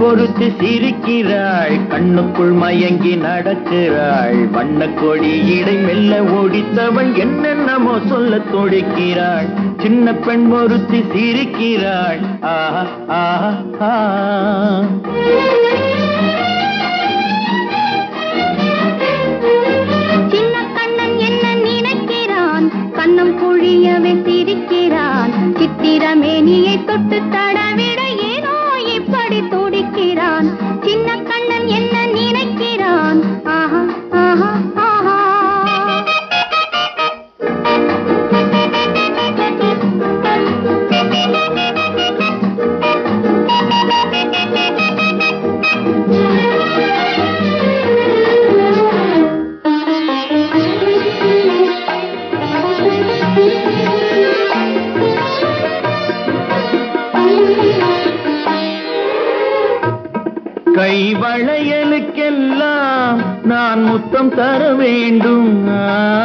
ஒருத்தி சிரிக்கிறாள் கண்ணுக்குள் மயங்கி நடக்கிறாள் வண்ணக்கொடி இடை மெல்ல ஓடித்தவள் என்னென்னமோ சொல்ல துடிக்கிறாள் சின்ன பெண் ஒருத்தி சிரிக்கிறாள் ஆஹா ஆஹா ஆஹா சின்ன கண்ணன் என்ன நினைக்கிறான் கண்ணம் குழியவே சிரிக்கிறான் சித்திரமேனியை தொட்டு தடவிட ஏனோ இப்படி துடிக்கிறான் சின்ன கண்ணன் என்ன நினைக்கிறான் ஆஹா ஆஹா ஆஹா கை வளையலுக்கெல்லாம் நான் முத்தம் தர வேண்டும் ஆ.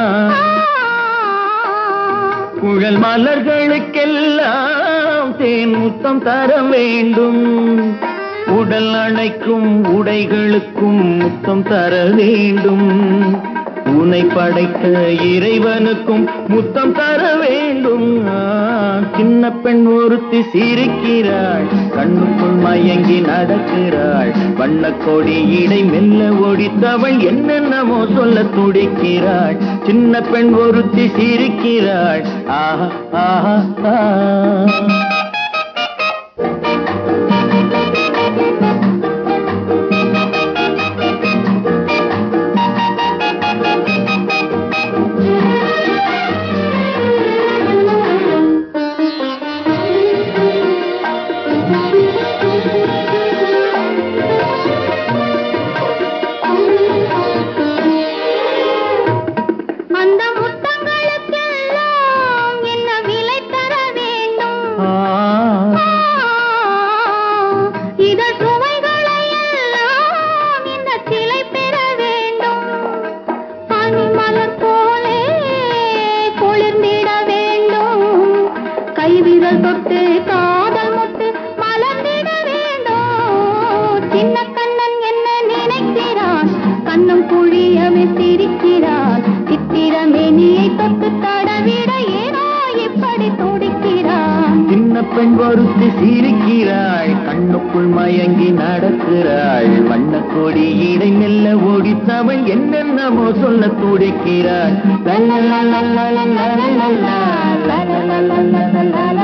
குழல் மலர்களுக்கெல்லாம் தேன் முத்தம் தர வேண்டும் உடல் அணைக்கும் உடைகளுக்கும் முத்தம் தர வேண்டும் உனை படைத்த இறைவனுக்கும் முத்தம் தர வேண்டும் ஆ, சின்ன பெண் ஒருத்தி சிரிக்கிறாள் கண்ணுக்குள் மயங்கி நடக்கிறாள் வண்ணக்கொடி இடை மெல்ல ஒடித்தவள் என்னென்னமோ சொல்ல துடிக்கிறாள் சின்ன பெண் ஒருத்தி சிரிக்கிறாள் ஆஹா ஆஹா ஆஹா அந்த முத்தங்களுக்கெல்லாம் என்ன விலை தர வேண்டும் ஆ. இதழ் சுவைகளை எல்லாம் இந்த சிலை பெற வேண்டும் பனிமலர் போலே குளிர்ந்திட வேண்டும் கைவிரல் தொட்டு காதல் முட்டு மலர்ந்திட வேண்டும் சின்ன கண்ணன் என்ன நினைக்கிறான் கண்ணம் குழியவே சிரிக்கிறான் சித்திரமேனியை தொட்டு தடவிட ஏனோ இப்படி துடிக்கிறான் சின்ன பெண் ஒருத்தி சிரிக்கிறாள் கண்ணுக்குள் மயங்கி நடக்கிறாள் வண்ணக்கொடி இடை மெல்ல ஓடித்தவள் என்னென்னமோ சொல்ல துடிக்கிறாள் லல்லலல்லலல்லலல்லலல்லா, லல்லலல்லலல்லலல்லா.